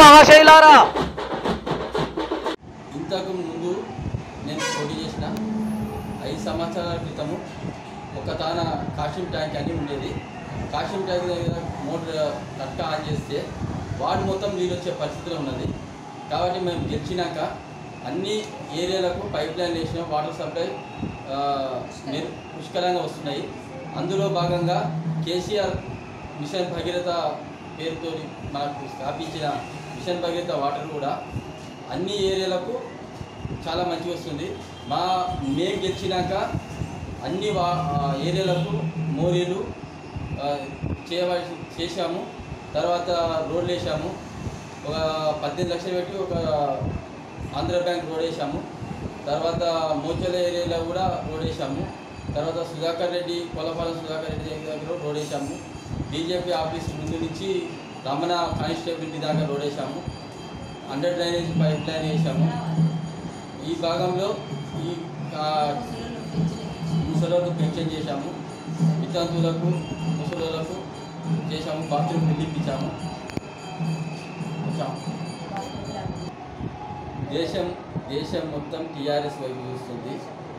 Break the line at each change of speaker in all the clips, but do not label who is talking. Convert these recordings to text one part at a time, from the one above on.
మహాశైలారా
ఇంతకు ముందు నేను పోటీ చేసిన ఐదు సంవత్సరాల క్రితము ఒక తాన కాషిం ట్యాంక్ అని ఉండేది కాషిం ట్యాంక్ దగ్గర మోటార్ కట్ట ఆన్ చేస్తే వార్డు మొత్తం నీళ్ళు వచ్చే పరిస్థితిలో ఉన్నది కాబట్టి మేము గెలిచినాక అన్ని ఏరియాలకు పైప్ లైన్ వేసిన వాటర్ సప్లై ఆ, నిర్ పుష్కలంగా వస్తున్నాయి అందులో భాగంగా కేసీఆర్ మిషన్ భగీరథ పేరుతో మనకు స్థాపించిన మిషన్ భగీరథ వాటర్ కూడా అన్ని ఏరియాలకు చాలా మంచిగా వస్తుంది మా మేము గెలిచినాక అన్ని వా ఆ, ఏరియాలకు మోరీలు ఆ, చేయవలసి చేశాము తర్వాత రోడ్లు వేసాము ఒక పద్దెనిమిది లక్షలు పెట్టి ఒక ఆంధ్ర బ్యాంక్ రోడ్ వేసాము తర్వాత మోచల ఏరియాలో కూడా రోడ్ వేసాము తర్వాత సుధాకర్ రెడ్డి కొలపాలెం సుధాకర్ రెడ్డి దగ్గర రోడ్ వేసాము బీజేపీ ఆఫీస్ ముందు నుంచి రమణ కానిస్టేబిలిటీ దాకా రోడ్ వేసాము అండర్ డ్రైనేజ్ పైప్ లైన్ వేసాము ఈ భాగంలో ఈ ఆ, ముసలోళ్ళకు పెన్షన్ చేశాము వితంతువులకు ముసలోళ్ళకు చేశాము బాత్రూమ్ పిలిపించాము వచ్చాము దేశం దేశం మొత్తం టీఆర్ఎస్ వైపు చూస్తుంది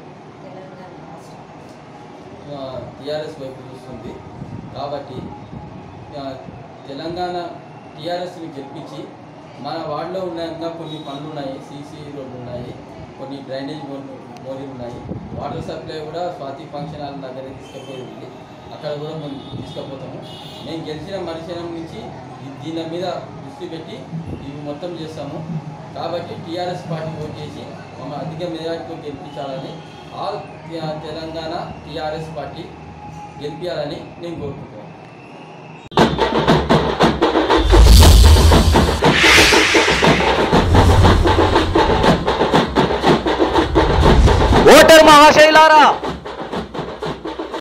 టీఆర్ఎస్ వైపు చూస్తుంది కాబట్టి ఆ, తెలంగాణ టీఆర్ఎస్ని గెలిపించి మన వార్డులో ఉన్న ఇంకా కొన్ని పనులు ఉన్నాయి సీసీ రోడ్లు ఉన్నాయి కొన్ని డ్రైనేజ్ మోర్లు మోరీలు ఉన్నాయి వాటర్ సప్లై కూడా స్వాతి ఫంక్షన్ హాల్ దగ్గర తీసుకుపోయింది అక్కడ కూడా మేము తీసుకుపోతాము మేము గెలిచిన మరుక్షణం నుంచి ఈ- దీని మీద దృష్టి పెట్టి ఇవి మొత్తం చేస్తాము కాబట్టి టీఆర్ఎస్ పార్టీ ఓట్ చేసి మమ్మల్ని అధిక మెజార్టీతో గెలిపించాలని ఆల్ తె- తెలంగాణ టీఆర్ఎస్ పార్టీ గెలిపించాలని నేను కోరుకుంటున్నాను
ఓటర్ మహాశైలారా